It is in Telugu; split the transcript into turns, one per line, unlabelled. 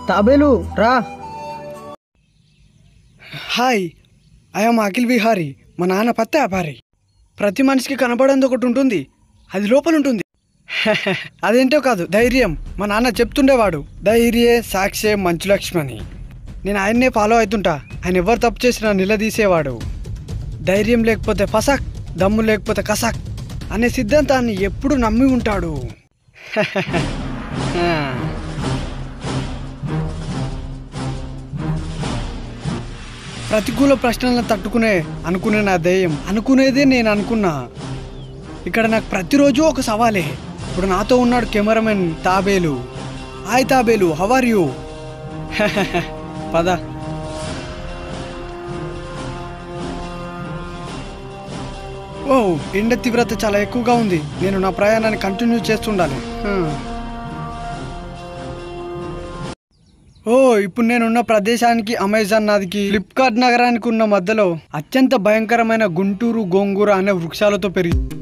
తాబేలు రా
హాయ్ ఐఎమ్ అఖిల్ విహారీ మా నాన్న పత్త వ్యాపారి ప్రతి మనిషికి కనబడేది ఒకటి ఉంటుంది అది లోపల ఉంటుంది అదేంటో కాదు ధైర్యం మా నాన్న చెప్తుండేవాడు ధైర్యే సాక్షే మంచు లక్ష్మి అని నేను ఆయన్నే ఫాలో అవుతుంటా ఆయన ఎవరు తప్పు చేసినా నిలదీసేవాడు ధైర్యం లేకపోతే ఫసక్ దమ్ము లేకపోతే కసక్ అనే సిద్ధాంతాన్ని ఎప్పుడు నమ్మి ఉంటాడు ప్రతికూల ప్రశ్నలను తట్టుకునే అనుకునే నా ధ్యేయం అనుకునేదే నేను అనుకున్నా ఇక్కడ నాకు ప్రతిరోజు ఒక సవాలే ఇప్పుడు నాతో ఉన్నాడు కెమెరామెన్ తాబేలు హాయ్ తాబేలు హవర్ యూ పద ఓ ఎండ తీవ్రత చాలా ఎక్కువగా ఉంది నేను నా ప్రయాణాన్ని కంటిన్యూ చేస్తుండాలి హ్మ్. ఓ ఇప్పుడు నేనున్న ప్రదేశానికి అమెజాన్ నదికి ఫ్లిప్కార్ట్ నగరానికి ఉన్న మధ్యలో అత్యంత భయంకరమైన గుంటూరు గోంగూర అనే వృక్షాలతో పెరిగి